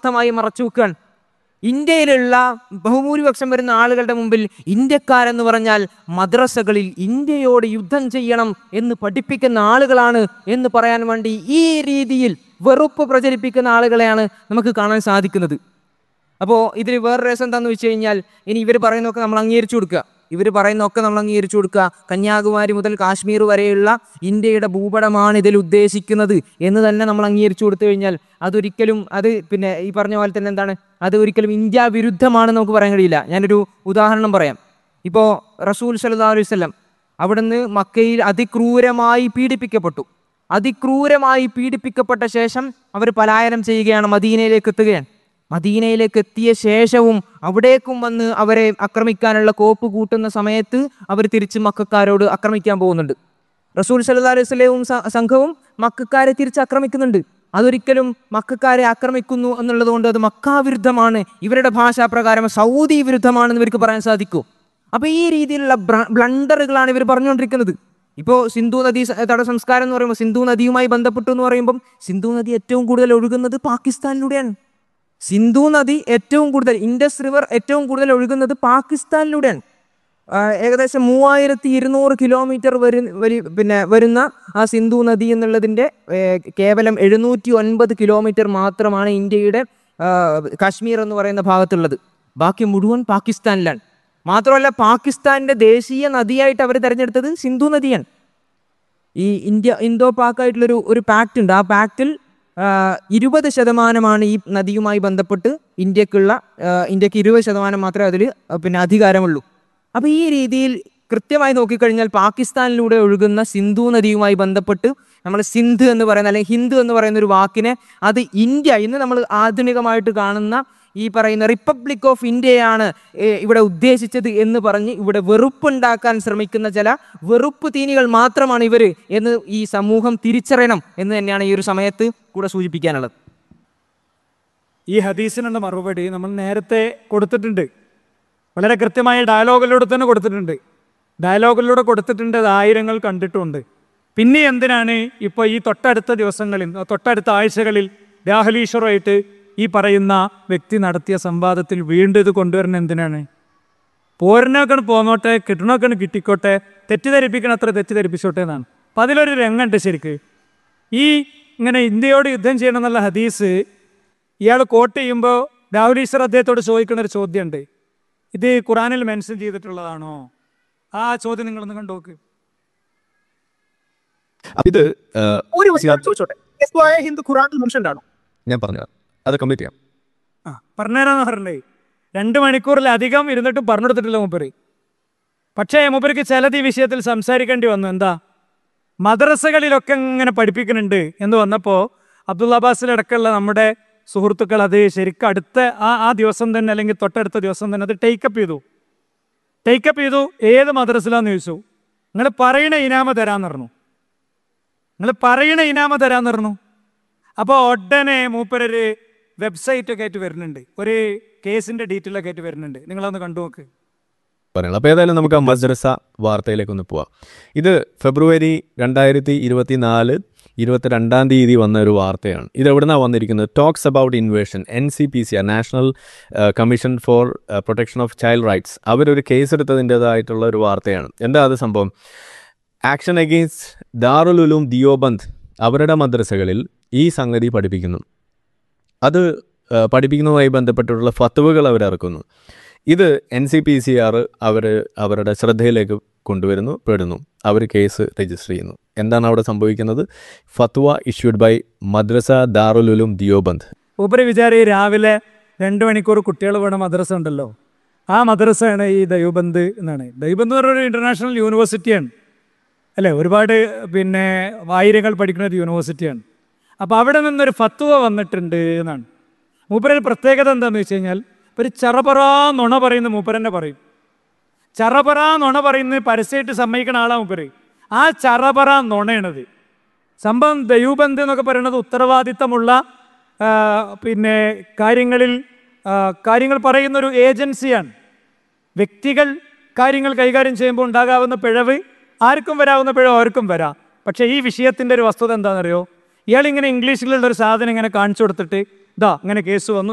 ശക്തമായി മറച്ചു വെക്കുകയാണ് ഇന്ത്യയിലുള്ള ബഹുഭൂരിപക്ഷം വരുന്ന ആളുകളുടെ മുമ്പിൽ ഇന്ത്യക്കാരെന്ന് പറഞ്ഞാൽ മദ്രസകളിൽ ഇന്ത്യയോട് യുദ്ധം ചെയ്യണം എന്ന് പഠിപ്പിക്കുന്ന ആളുകളാണ് എന്ന് പറയാൻ വേണ്ടി ഈ രീതിയിൽ വെറുപ്പ് പ്രചരിപ്പിക്കുന്ന ആളുകളെയാണ് നമുക്ക് കാണാൻ സാധിക്കുന്നത് അപ്പോൾ ഇതിൽ വേറെ രസം എന്താണെന്ന് വെച്ച് കഴിഞ്ഞാൽ ഇനി ഇവർ പറയുന്നതൊക്കെ നമ്മൾ അംഗീകരിച്ചു കൊടുക്കുക ഇവർ പറയുന്നതൊക്കെ നമ്മൾ അംഗീകരിച്ചു കൊടുക്കുക കന്യാകുമാരി മുതൽ കാശ്മീർ വരെയുള്ള ഇന്ത്യയുടെ ഭൂപടമാണ് ഇതിൽ ഉദ്ദേശിക്കുന്നത് എന്ന് തന്നെ നമ്മൾ അംഗീകരിച്ചു കൊടുത്തു കഴിഞ്ഞാൽ അതൊരിക്കലും അത് പിന്നെ ഈ പറഞ്ഞ പോലെ തന്നെ എന്താണ് അത് ഒരിക്കലും ഇന്ത്യ വിരുദ്ധമാണെന്ന് നമുക്ക് പറയാൻ കഴിയില്ല ഞാനൊരു ഉദാഹരണം പറയാം ഇപ്പോൾ റസൂൽ സല്ലല്ലാഹു അലൈഹി വസല്ലം അവിടുന്ന് മക്കയിൽ അതിക്രൂരമായി പീഡിപ്പിക്കപ്പെട്ടു അതിക്രൂരമായി പീഡിപ്പിക്കപ്പെട്ട ശേഷം അവർ പലായനം ചെയ്യുകയാണ് മദീനയിലേക്ക് എത്തുകയാണ് മദീനയിലേക്ക് എത്തിയ ശേഷവും അവിടേക്കും വന്ന് അവരെ ആക്രമിക്കാനുള്ള കോപ്പ് കൂട്ടുന്ന സമയത്ത് അവർ തിരിച്ച് മക്കാരോട് ആക്രമിക്കാൻ പോകുന്നുണ്ട് റസൂൽ സല്ലല്ലാഹു അലൈഹി വസല്ലവും സ- സംഘവും മക്കാരെ തിരിച്ച് ആക്രമിക്കുന്നുണ്ട് അതൊരിക്കലും മക്കാരെ ആക്രമിക്കുന്നു എന്നുള്ളത് കൊണ്ട് അത് മക്കാ വിരുദ്ധമാണ് ഇവരുടെ ഭാഷാപ്രകാരം സൗദി വിരുദ്ധമാണെന്ന് ഇവർക്ക് പറയാൻ സാധിക്കൂ അപ്പൊ ഈ രീതിയിലുള്ള ബ്ലണ്ടറുകളാണ് ഇവർ പറഞ്ഞുകൊണ്ടിരിക്കുന്നത് ഇപ്പോൾ സിന്ധു നദി സ- തട സംസ്കാരം എന്ന് പറയുമ്പോൾ സിന്ധു നദിയുമായി ബന്ധപ്പെട്ടു എന്ന് പറയുമ്പം സിന്ധു നദി ഏറ്റവും കൂടുതൽ ഒഴുകുന്നത് പാകിസ്ഥാനിലൂടെയാണ് സിന്ധു നദി ഏറ്റവും കൂടുതൽ ഇൻഡസ് റിവർ ഏറ്റവും കൂടുതൽ ഒഴുകുന്നത് പാകിസ്ഥാനിലൂടെയാണ് ആ, ഏകദേശം മൂവായിരത്തി ഇരുന്നൂറ് കിലോമീറ്റർ വരു വരി പിന്നെ വരുന്ന ആ സിന്ധു നദി എന്നുള്ളതിൻ്റെ ഏ, കേവലം എഴുന്നൂറ്റി ഒൻപത് കിലോമീറ്റർ മാത്രമാണ് ഇന്ത്യയുടെ ആ, കാശ്മീർ എന്ന് പറയുന്ന ഭാഗത്തുള്ളത് ബാക്കി മുഴുവൻ പാകിസ്ഥാനിലാണ് മാത്രമല്ല പാകിസ്ഥാനിൻ്റെ ദേശീയ നദിയായിട്ട് അവർ തിരഞ്ഞെടുത്തത് സിന്ധു നദിയാണ് ഈ ഇന്ത്യ ഇന്തോ പാക് ആയിട്ടുള്ളൊരു ഒരു പാക്റ്റ് ഉണ്ട് ആ പാക്റ്റിൽ ഇരുപത് ശതമാനമാണ് ഈ നദിയുമായി ബന്ധപ്പെട്ട് ഇന്ത്യക്കുള്ള ആ, ഇന്ത്യക്ക് ഇരുപത് ശതമാനം മാത്രമേ അതിൽ പിന്നെ അധികാരമുള്ളൂ അപ്പോൾ ഈ രീതിയിൽ കൃത്യമായി നോക്കിക്കഴിഞ്ഞാൽ പാകിസ്ഥാനിലൂടെ ഒഴുകുന്ന സിന്ധു നദിയുമായി ബന്ധപ്പെട്ട് നമ്മൾ സിന്ധ് എന്ന് പറയുന്ന അല്ലെങ്കിൽ ഹിന്ദു എന്ന് പറയുന്ന ഒരു വാക്കിനെ അത് ഇന്ത്യ ഇന്ന് നമ്മൾ ആധുനികമായിട്ട് കാണുന്ന ഈ പറയുന്ന റിപ്പബ്ലിക് ഓഫ് ഇന്ത്യയാണ് ഏ, ഇവിടെ ഉദ്ദേശിച്ചത് എന്ന് പറഞ്ഞ് ഇവിടെ വെറുപ്പുണ്ടാക്കാൻ ശ്രമിക്കുന്ന ചില വെറുപ്പ് തീനികൾ മാത്രമാണ് ഇവർ എന്ന് ഈ സമൂഹം തിരിച്ചറിയണം എന്ന് തന്നെയാണ് ഈ ഒരു സമയത്ത് കൂടെ സൂചിപ്പിക്കാനുള്ളത് ഈ ഹദീസിനുള്ള മറുപടി നമ്മൾ നേരത്തെ കൊടുത്തിട്ടുണ്ട് വളരെ കൃത്യമായ ഡയലോഗിലൂടെ തന്നെ കൊടുത്തിട്ടുണ്ട് ഡയലോഗിലൂടെ കൊടുത്തിട്ടുണ്ട് അത് ആയിരങ്ങൾ കണ്ടിട്ടുമുണ്ട് പിന്നെ എന്തിനാണ് ഇപ്പോൾ ഈ തൊട്ടടുത്ത ദിവസങ്ങളിൽ തൊട്ടടുത്ത ആഴ്ചകളിൽ രാഹുലീശ്വറുമായിട്ട് ഈ പറയുന്ന വ്യക്തി നടത്തിയ സംവാദത്തിൽ വീണ്ടും ഇത് കൊണ്ടുവരുന്നത് എന്തിനാണ് പോരണൊക്കെ പോന്നോട്ടെ കിട്ടണമൊക്കെ കിട്ടിക്കോട്ടെ തെറ്റിദ്ധരിപ്പിക്കണം അത്ര തെറ്റിദ്ധരിപ്പിച്ചോട്ടെ എന്നാണ് അപ്പം അതിലൊരു രംഗമുണ്ട് ശരിക്ക് ഈ ഇങ്ങനെ ഇന്ത്യയോട് യുദ്ധം ചെയ്യണം എന്നുള്ള ഹദീസ് ഇയാൾ കോട്ട് ചെയ്യുമ്പോൾ രാഹുൽ ഈശ്വർ അദ്ദേഹത്തോട് ചോദിക്കുന്ന ഒരു ചോദ്യമുണ്ട് ഇത് ഖുറാനിൽ മെൻഷൻ ചെയ്തിട്ടുള്ളതാണോ ആ ചോദ്യം നിങ്ങളൊന്ന് കണ്ടു നോക്ക് അപ്പൊ ഇത് ആ, ഒരു വശം ചോദിച്ചോട്ടെ യസ്വായ ഹിന്ദു ഖുറാനിൽ മെൻഷൻ ആണോ ഞാൻ പറഞ്ഞു അത് കംപ്ലീറ്റ് ചെയ്യാം ആ പറഞ്ഞുതരാന്ന് പറഞ്ഞേ രണ്ട് മണിക്കൂറിലധികം ഇരുന്നിട്ട് പറഞ്ഞു കൊടുത്തിട്ടില്ല മൂപ്പര് പക്ഷേ മൂപ്പർക്ക് ചിലത് ഈ വിഷയത്തിൽ സംസാരിക്കേണ്ടി വന്നു എന്താ മദ്രസകളിലൊക്കെ ഇങ്ങനെ പഠിപ്പിക്കുന്നുണ്ട് എന്ന് വന്നപ്പോൾ അബ്ദുള്ള അബ്ബാസിലടക്കമുള്ള നമ്മുടെ സുഹൃത്തുക്കൾ അത് ശരിക്കും അടുത്ത ആ ആ ദിവസം തന്നെ അല്ലെങ്കിൽ തൊട്ടടുത്ത ദിവസം തന്നെ അത് ടേക്കപ്പ് ചെയ്തു ടേക്കപ്പ് ചെയ്തു ഏത് മദ്രസിലാന്ന് ചോദിച്ചു നിങ്ങൾ പറയണ ഇനാമ തരാന്ന് പറഞ്ഞു നിങ്ങൾ പറയണ ഇനാമ തരാന്ന് പറഞ്ഞു അപ്പോൾ ഉടനെ മൂപ്പരൊരു വെബ്സൈറ്റ് ഒക്കെ ആയിട്ട് വരുന്നുണ്ട് ഒരു കേസിന്റെ ഡീറ്റെയിൽ ഒക്കെ ആയിട്ട് വരുന്നുണ്ട് നിങ്ങളൊന്ന് കണ്ടു നോക്ക് പറയുന്നത് അപ്പോൾ ഏതായാലും നമുക്ക് ആ മദ്രസ വാർത്തയിലേക്ക് ഒന്ന് പോവാം ഇത് ഫെബ്രുവരി രണ്ടായിരത്തി ഇരുപത്തി നാല് ഇരുപത്തിരണ്ടാം തീയതി വന്ന ഒരു വാർത്തയാണ് ഇത് എവിടുന്നാണ് വന്നിരിക്കുന്നത് talks about invasion N C P C national commission for protection of child rights അവരൊരു കേസ് എടുത്തതിൻ്റെതായിട്ടുള്ള ഒരു വാർത്തയാണ് എന്താ അത് സംഭവം ആക്ഷൻ അഗെയിൻസ്റ്റ് ദാറുലുലും ദിയോബന്ദ് അവരുടെ മദ്രസകളിൽ ഈ സംഗതി പഠിപ്പിക്കുന്നു അത് ആ, പഠിപ്പിക്കുന്നതുമായി ബന്ധപ്പെട്ടുള്ള ഫത്തുവകൾ അവർ ഇറക്കുന്നു ഇത് N C P C R അവർ അവരുടെ ശ്രദ്ധയിലേക്ക് കൊണ്ടുവരുന്നു പെടുന്നു അവർ കേസ് രജിസ്റ്റർ ചെയ്യുന്നു എന്താണ് അവിടെ സംഭവിക്കുന്നത് ഫത്വ ഇഷ്യൂഡ് ബൈ മദ്രസ ദാറുലുലും ദിയോബന്ദ് മൂപ്പര് വിചാരി രാവിലെ രണ്ട് മണിക്കൂർ കുട്ടികൾ വേണം മദ്രസ ഉണ്ടല്ലോ ആ മദ്രസയാണ് ഈ ദൈവബന്ദ് എന്നാണ് ദൈവബന്ദ് എന്ന് പറഞ്ഞൊരു ഇൻ്റർനാഷണൽ യൂണിവേഴ്സിറ്റിയാണ് അല്ലേ ഒരുപാട് പിന്നെ ആയിരങ്ങൾ പഠിക്കുന്ന ഒരു യൂണിവേഴ്സിറ്റിയാണ് അപ്പോൾ അവിടെ നിന്നൊരു ഫത്വ വന്നിട്ടുണ്ട് എന്നാണ് മൂപ്പരൊരു പ്രത്യേകത എന്താണെന്ന് വെച്ച് കഴിഞ്ഞാൽ ഒരു ചറപറാ നുണ പറയുന്ന മൂപ്പരന്നെ പറയും ചറപറ നുണ പറയുന്നത് പരസ്യമായിട്ട് സമ്മതിക്കുന്ന ആളാ മൂപ്പര് ആ ചറപറ നുണയാണത് സംഭവം ദൈവബന്ധ് എന്നൊക്കെ പറയുന്നത് ഉത്തരവാദിത്തമുള്ള ആ, പിന്നെ കാര്യങ്ങളിൽ ആ, കാര്യങ്ങൾ പറയുന്ന ഒരു ഏജൻസിയാണ് വ്യക്തികൾ കാര്യങ്ങൾ കൈകാര്യം ചെയ്യുമ്പോൾ ഉണ്ടാകാവുന്ന പിഴവ് ആർക്കും വരാവുന്ന പിഴവ് ആർക്കും വരാം പക്ഷേ ഈ വിഷയത്തിൻ്റെ ഒരു വസ്തുത എന്താണെന്നറിയോ ഇയാൾ ഇങ്ങനെ ഇംഗ്ലീഷിലുള്ള ഒരു സാധനം ഇങ്ങനെ കാണിച്ചു കൊടുത്തിട്ട് ഇതാ ഇങ്ങനെ കേസ് വന്നു